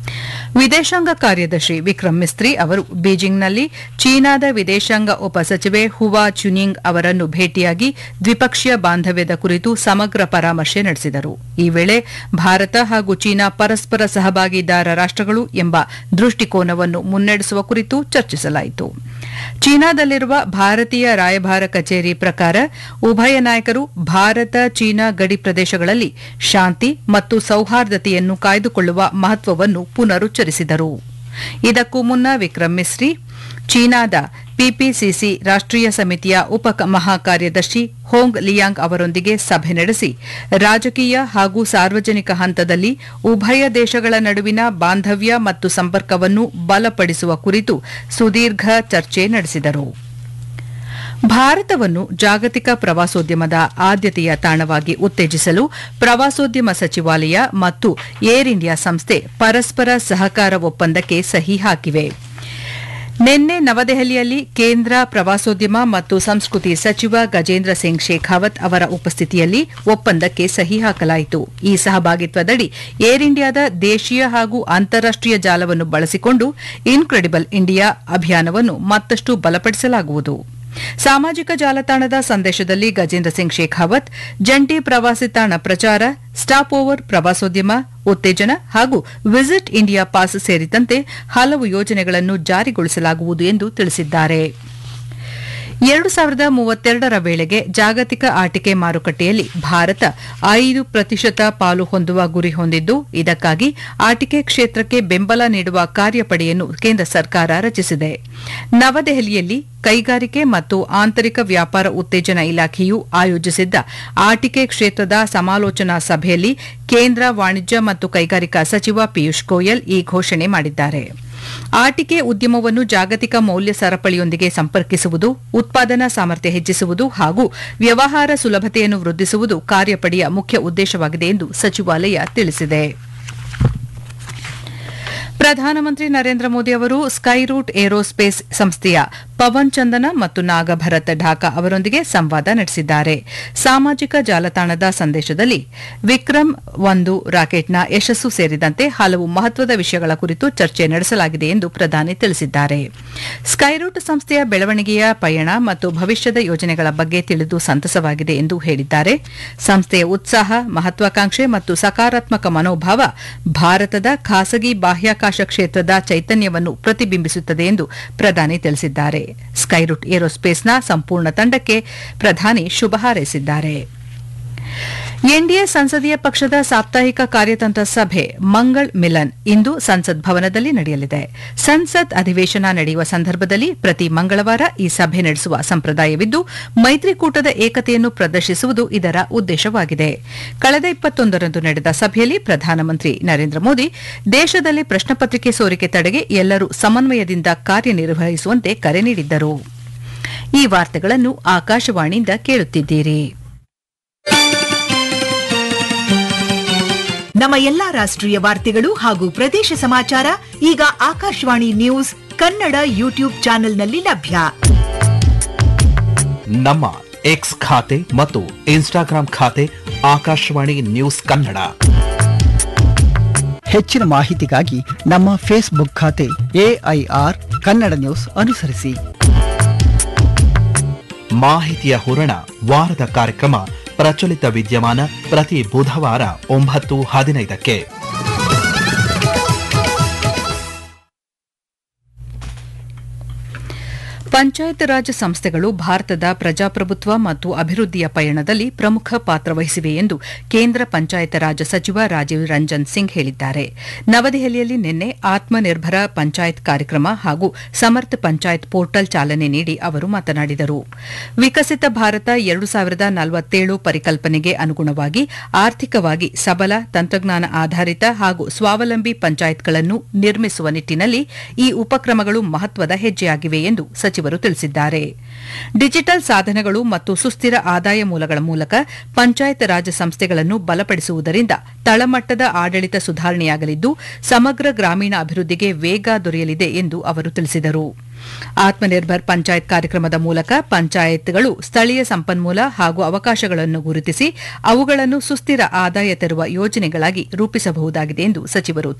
ವಿದೇಶಾಂಗ ಕಾರ್ಯದರ್ಶಿ ವಿಕ್ರಮ್ ಮಿಸ್ತ್ರಿ ಅವರು ಬೀಜಿಂಗ್ನಲ್ಲಿ ಚೀನಾದ ವಿದೇಶಾಂಗ ಉಪಸಚಿವೆ ಹುವಾ ಚುನಿಂಗ್ ಅವರನ್ನು ಭೇಟಿಯಾಗಿ ದ್ವಿಪಕ್ಷೀಯ ಬಾಂಧವ್ಯದ ಕುರಿತು ಸಮಗ್ರ ಪರಾಮರ್ಶೆ ನಡೆಸಿದರು ಈ ವೇಳೆ ಭಾರತ ಹಾಗೂ ಚೀನಾ ಪರಸ್ಪರ ಸಹಭಾಗಿದಾರ ರಾಷ್ಟಗಳು ಎಂಬ ದೃಷ್ಟಿಕೋನವನ್ನು ಮುನ್ನಡೆಸುವ ಕುರಿತು ಚರ್ಚಿಸಲಾಯಿತು ಚೀನಾದಲ್ಲಿರುವ ಭಾರತೀಯ ರಾಯಭಾರ ಕಚೇರಿ ಪ್ರಕಾರ ಉಭಯ ನಾಯಕರು ಭಾರತ ಚೀನಾ ಗಡಿ ಪ್ರದೇಶಗಳಲ್ಲಿ ಶಾಂತಿ ಮತ್ತು ಸೌಹಾರ್ದತೆಯನ್ನು ಕಾಯ್ದುಕೊಳ್ಳುವ ಮಹತ್ವವನ್ನು ಪುನರುಚ್ಚರಿಸಿದರು ಇದಕ್ಕೂ ಮುನ್ನ ವಿಕ್ರಮ್ ಮಿಸ್ರಿ ಚೀನಾದ ಪಿಪಿಸಿಸಿ ರಾಷ್ಟೀಯ ಸಮಿತಿಯ ಉಪ ಮಹಾಕಾರ್ಯದರ್ಶಿ ಹೋಂಗ್ ಲಿಯಾಂಗ್ ಅವರೊಂದಿಗೆ ಸಭೆ ನಡೆಸಿ ರಾಜಕೀಯ ಹಾಗೂ ಸಾರ್ವಜನಿಕ ಹಂತದಲ್ಲಿ ಉಭಯ ದೇಶಗಳ ನಡುವಿನ ಬಾಂಧವ್ಯ ಮತ್ತು ಸಂಪರ್ಕವನ್ನು ಬಲಪಡಿಸುವ ಕುರಿತು ಸುದೀರ್ಘ ಚರ್ಚೆ ನಡೆಸಿದರು ಭಾರತವನ್ನು ಜಾಗತಿಕ ಪ್ರವಾಸೋದ್ಯಮದ ಆದ್ಯತೆಯ ತಾಣವಾಗಿ ಉತ್ತೇಜಿಸಲು ಪ್ರವಾಸೋದ್ಯಮ ಸಚಿವಾಲಯ ಮತ್ತು ಏರ್ ಇಂಡಿಯಾ ಸಂಸ್ಥೆ ಪರಸ್ಪರ ಸಹಕಾರ ಒಪ್ಪಂದಕ್ಕೆ ಸಹಿ ಹಾಕಿವೆ ನಿನ್ನೆ ನವದೆಹಲಿಯಲ್ಲಿ ಕೇಂದ್ರ ಪ್ರವಾಸೋದ್ಯಮ ಮತ್ತು ಸಂಸ್ಕೃತಿ ಸಚಿವ ಗಜೇಂದ್ರ ಸಿಂಗ್ ಶೇಖಾವತ್ ಅವರ ಉಪಸ್ಥಿತಿಯಲ್ಲಿ ಒಪ್ಪಂದಕ್ಕೆ ಸಹಿ ಹಾಕಲಾಯಿತು ಈ ಸಹಭಾಗಿತ್ವದಡಿ ಏರ್ ಇಂಡಿಯಾದ ದೇಶೀಯ ಹಾಗೂ ಅಂತಾರಾಷ್ಟೀಯ ಜಾಲವನ್ನು ಬಳಸಿಕೊಂಡು ಇನ್ಕ್ರೆಡಿಬಲ್ ಇಂಡಿಯಾ ಅಭಿಯಾನವನ್ನು ಮತ್ತಷ್ಟು ಬಲಪಡಿಸಲಾಗುವುದು ಸಾಮಾಜಿಕ ಜಾಲತಾಣದ ಸಂದೇಶದಲ್ಲಿ ಗಜೇಂದ್ರ ಸಿಂಗ್ ಶೇಖಾವತ್ ಜಂಟಿ ಪ್ರವಾಸಿ ತಾಣ ಪ್ರಚಾರ ಸ್ಟಾಪ್ ಓವರ್ ಪ್ರವಾಸೋದ್ಯಮ ಉತ್ತೇಜನ ಹಾಗೂ ವಿಸಿಟ್ ಇಂಡಿಯಾ ಪಾಸ್ ಸೇರಿದಂತೆ ಹಲವು ಯೋಜನೆಗಳನ್ನು ಜಾರಿಗೊಳಿಸಲಾಗುವುದು ಎಂದು ತಿಳಿಸಿದ್ದಾರೆ ಎರಡು ಸಾವಿರದ ಮೂವತ್ತೆರಡರ ವೇಳೆಗೆ ಜಾಗತಿಕ ಆಟಿಕೆ ಮಾರುಕಟ್ಟೆಯಲ್ಲಿ ಭಾರತ ಐದು ಪ್ರತಿಶತ ಪಾಲು ಹೊಂದುವ ಗುರಿ ಹೊಂದಿದ್ದು ಇದಕ್ಕಾಗಿ ಆಟಿಕೆ ಕ್ಷೇತ್ರಕ್ಕೆ ಬೆಂಬಲ ನೀಡುವ ಕಾರ್ಯಪಡೆಯನ್ನು ಕೇಂದ್ರ ಸರ್ಕಾರ ರಚಿಸಿದೆ ನವದೆಹಲಿಯಲ್ಲಿ ಕೈಗಾರಿಕೆ ಮತ್ತು ಆಂತರಿಕ ವ್ಯಾಪಾರ ಉತ್ತೇಜನ ಇಲಾಖೆಯು ಆಯೋಜಿಸಿದ್ದ ಆಟಿಕೆ ಕ್ಷೇತ್ರದ ಸಮಾಲೋಚನಾ ಸಭೆಯಲ್ಲಿ ಕೇಂದ್ರ ವಾಣಿಜ್ಯ ಮತ್ತು ಕೈಗಾರಿಕಾ ಸಚಿವ ಪಿಯೂಷ್ ಗೋಯಲ್ ಈ ಘೋಷಣೆ ಮಾಡಿದ್ದಾರೆ ಆಟಿಕೆ ಉದ್ಯಮವನ್ನು ಜಾಗತಿಕ ಮೌಲ್ಯ ಸರಪಳಿಯೊಂದಿಗೆ ಸಂಪರ್ಕಿಸುವುದು ಉತ್ಪಾದನಾ ಸಾಮರ್ಥ್ಯ ಹೆಚ್ಚಿಸುವುದು ಹಾಗೂ ವ್ಯವಹಾರ ಸುಲಭತೆಯನ್ನು ವೃದ್ಧಿಸುವುದು ಕಾರ್ಯಪಡೆಯ ಮುಖ್ಯ ಉದ್ದೇಶವಾಗಿದೆ ಎಂದು ಸಚಿವಾಲಯ ತಿಳಿಸಿದೆ ಪ್ರಧಾನಮಂತ್ರಿ ನರೇಂದ್ರ ಮೋದಿ ಅವರು ಸ್ಕೈರೂಟ್ ಏರೋಸ್ಪೇಸ್ ಸಂಸ್ಥೆಯ ಪವನ್ ಚಂದನ ಮತ್ತು ನಾಗಭರತ್ ಢಾಕಾ ಅವರೊಂದಿಗೆ ಸಂವಾದ ನಡೆಸಿದ್ದಾರೆ ಸಾಮಾಜಿಕ ಜಾಲತಾಣದ ಸಂದೇಶದಲ್ಲಿ ವಿಕ್ರಮ್ ಒಂದು ರಾಕೆಟ್ನ ಯಶಸ್ಸು ಸೇರಿದಂತೆ ಹಲವು ಮಹತ್ವದ ವಿಷಯಗಳ ಕುರಿತು ಚರ್ಚೆ ನಡೆಸಲಾಗಿದೆ ಎಂದು ಪ್ರಧಾನಿ ತಿಳಿಸಿದ್ದಾರೆ ಸ್ಕೈರೂಟ್ ಸಂಸ್ಥೆಯ ಬೆಳವಣಿಗೆಯ ಪಯಣ ಮತ್ತು ಭವಿಷ್ಯದ ಯೋಜನೆಗಳ ಬಗ್ಗೆ ತಿಳಿದು ಸಂತಸವಾಗಿದೆ ಎಂದು ಹೇಳಿದ್ದಾರೆ ಸಂಸ್ಥೆಯ ಉತ್ಸಾಹ ಮಹತ್ವಾಕಾಂಕ್ಷೆ ಮತ್ತು ಸಕಾರಾತ್ಮಕ ಮನೋಭಾವ ಭಾರತದ ಖಾಸಗಿ ಬಾಹ್ಯಾಕಾಶ ಕ್ಷೇತ್ರದ ಚೈತನ್ಯವನ್ನು ಪ್ರತಿಬಿಂಬಿಸುತ್ತದೆ ಎಂದು ಪ್ರಧಾನಿ ತಿಳಿಸಿದ್ದಾರೆ ಸ್ಕೈರೂಟ್ ಏರೋಸ್ಪೇಸ್ನ ಸಂಪೂರ್ಣ ತಂಡಕ್ಕೆ ಪ್ರಧಾನಿ ಶುಭ ಹಾರೈಸಿದ್ದಾರೆ ಎನ್ಡಿಎ ಸಂಸದೀಯ ಪಕ್ಷದ ಸಾಪ್ತಾಹಿಕ ಕಾರ್ಯತಂತ್ರ ಸಭೆ ಮಂಗಳ್ ಮಿಲನ್ ಇಂದು ಸಂಸತ್ ಭವನದಲ್ಲಿ ನಡೆಯಲಿದೆ ಸಂಸತ್ ಅಧಿವೇಶನ ನಡೆಯುವ ಸಂದರ್ಭದಲ್ಲಿ ಪ್ರತಿ ಮಂಗಳವಾರ ಈ ಸಭೆ ನಡೆಸುವ ಸಂಪ್ರದಾಯವಿದ್ದು ಮೈತ್ರಿಕೂಟದ ಏಕತೆಯನ್ನು ಪ್ರದರ್ಶಿಸುವುದು ಇದರ ಉದ್ದೇಶವಾಗಿದೆ ಕಳೆದ ಇಪ್ಪತ್ತೊಂದರಂದು ನಡೆದ ಸಭೆಯಲ್ಲಿ ಪ್ರಧಾನಮಂತ್ರಿ ನರೇಂದ್ರ ಮೋದಿ ದೇಶದಲ್ಲಿ ಪ್ರಶ್ನಪತ್ರಿಕೆ ಸೋರಿಕೆ ತಡೆಗೆ ಎಲ್ಲರೂ ಸಮನ್ವಯದಿಂದ ಕಾರ್ಯನಿರ್ವಹಿಸುವಂತೆ ಕರೆ ನೀಡಿದ್ದರು ಈ ವಾರ್ತೆಗಳನ್ನು ಆಕಾಶವಾಣಿಯಿಂದ ಕೇಳುತ್ತಿದ್ದೀರಿ ನಮ್ಮ ಎಲ್ಲಾ ರಾಷ್ಟ್ರೀಯ ವಾರ್ತೆಗಳು ಹಾಗೂ ಪ್ರದೇಶ ಸಮಾಚಾರ ಈಗ ಆಕಾಶವಾಣಿ ನ್ಯೂಸ್ ಕನ್ನಡ ಯೂಟ್ಯೂಬ್ ಚಾನೆಲ್ನಲ್ಲಿ ಲಭ್ಯ ನಮ್ಮ ಎಕ್ಸ್ ಖಾತೆ ಮತ್ತು ಇನ್ಸ್ಟಾಗ್ರಾಂ ಖಾತೆ ಆಕಾಶವಾಣಿ ನ್ಯೂಸ್ ಕನ್ನಡ ಹೆಚ್ಚಿನ ಮಾಹಿತಿಗಾಗಿ ನಮ್ಮ ಫೇಸ್ಬುಕ್ ಖಾತೆ ಎಐಆರ್ ಕನ್ನಡ ನ್ಯೂಸ್ ಅನುಸರಿಸಿ ಮಾಹಿತಿಯ ಹೂರಣ ವಾರದ ಕಾರ್ಯಕ್ರಮ ಪ್ರಚಲಿತ ವಿದ್ಯಮಾನ ಪ್ರತಿ ಬುಧವಾರ ಒಂಬತ್ತು ಹದಿನೈದಕ್ಕೆ ಪಂಚಾಯತ್ ರಾಜ್ ಸಂಸ್ಥೆಗಳು ಭಾರತದ ಪ್ರಜಾಪ್ರಭುತ್ವ ಮತ್ತು ಅಭಿವೃದ್ಧಿಯ ಪಯಣದಲ್ಲಿ ಪ್ರಮುಖ ಪಾತ್ರ ವಹಿಸಿವೆ ಎಂದು ಕೇಂದ್ರ ಪಂಚಾಯತ್ ರಾಜ್ ಸಚಿವ ರಾಜೀವ್ ರಂಜನ್ ಸಿಂಗ್ ಹೇಳಿದ್ದಾರೆ ನವದೆಹಲಿಯಲ್ಲಿ ನಿನ್ನೆ ಆತ್ಮನಿರ್ಭರ ಪಂಚಾಯತ್ ಕಾರ್ಯಕ್ರಮ ಹಾಗೂ ಸಮರ್ಥ ಪಂಚಾಯತ್ ಪೋರ್ಟಲ್ ಚಾಲನೆ ನೀಡಿ ಅವರು ಮಾತನಾಡಿದರು ವಿಕಸಿತ ಭಾರತ ಎರಡು ಸಾವಿರದ ನಲವತ್ತೇಳು ಪರಿಕಲ್ಪನೆಗೆ ಅನುಗುಣವಾಗಿ ಆರ್ಥಿಕವಾಗಿ ಸಬಲ ತಂತ್ರಜ್ಞಾನ ಆಧಾರಿತ ಹಾಗೂ ಸ್ವಾವಲಂಬಿ ಪಂಚಾಯತ್ಗಳನ್ನು ನಿರ್ಮಿಸುವ ನಿಟ್ಟಿನಲ್ಲಿ ಈ ಉಪಕ್ರಮಗಳು ಮಹತ್ವದ ಹೆಜ್ಜೆಯಾಗಿವೆ ಎಂದು ಸಚಿವರು ತಿಳಿಸಿದ್ದಾರೆ ಡಿಜಿಟಲ್ ಸಾಧನಗಳು ಮತ್ತು ಸುಸ್ಥಿರ ಆದಾಯ ಮೂಲಗಳ ಮೂಲಕ ಪಂಚಾಯತ್ ರಾಜ್ ಸಂಸ್ಥೆಗಳನ್ನು ಬಲಪಡಿಸುವುದರಿಂದ ತಳಮಟ್ಟದ ಆಡಳಿತ ಸುಧಾರಣೆಯಾಗಲಿದ್ದು ಸಮಗ್ರ ಗ್ರಾಮೀಣ ಅಭಿವೃದ್ಧಿಗೆ ವೇಗ ದೊರೆಯಲಿದೆ ಎಂದು ಅವರು ತಿಳಿಸಿದರು ಆತ್ಮನಿರ್ಭರ್ ಪಂಚಾಯತ್ ಕಾರ್ಯಕ್ರಮದ ಮೂಲಕ ಪಂಚಾಯತ್ಗಳು ಸ್ಥಳೀಯ ಸಂಪನ್ಮೂಲ ಹಾಗೂ ಅವಕಾಶಗಳನ್ನು ಗುರುತಿಸಿ ಅವುಗಳನ್ನು ಸುಸ್ಥಿರ ಆದಾಯ ತರುವ ಯೋಜನೆಗಳಾಗಿ ರೂಪಿಸಬಹುದಾಗಿದೆ ಎಂದು ಸಚಿವರು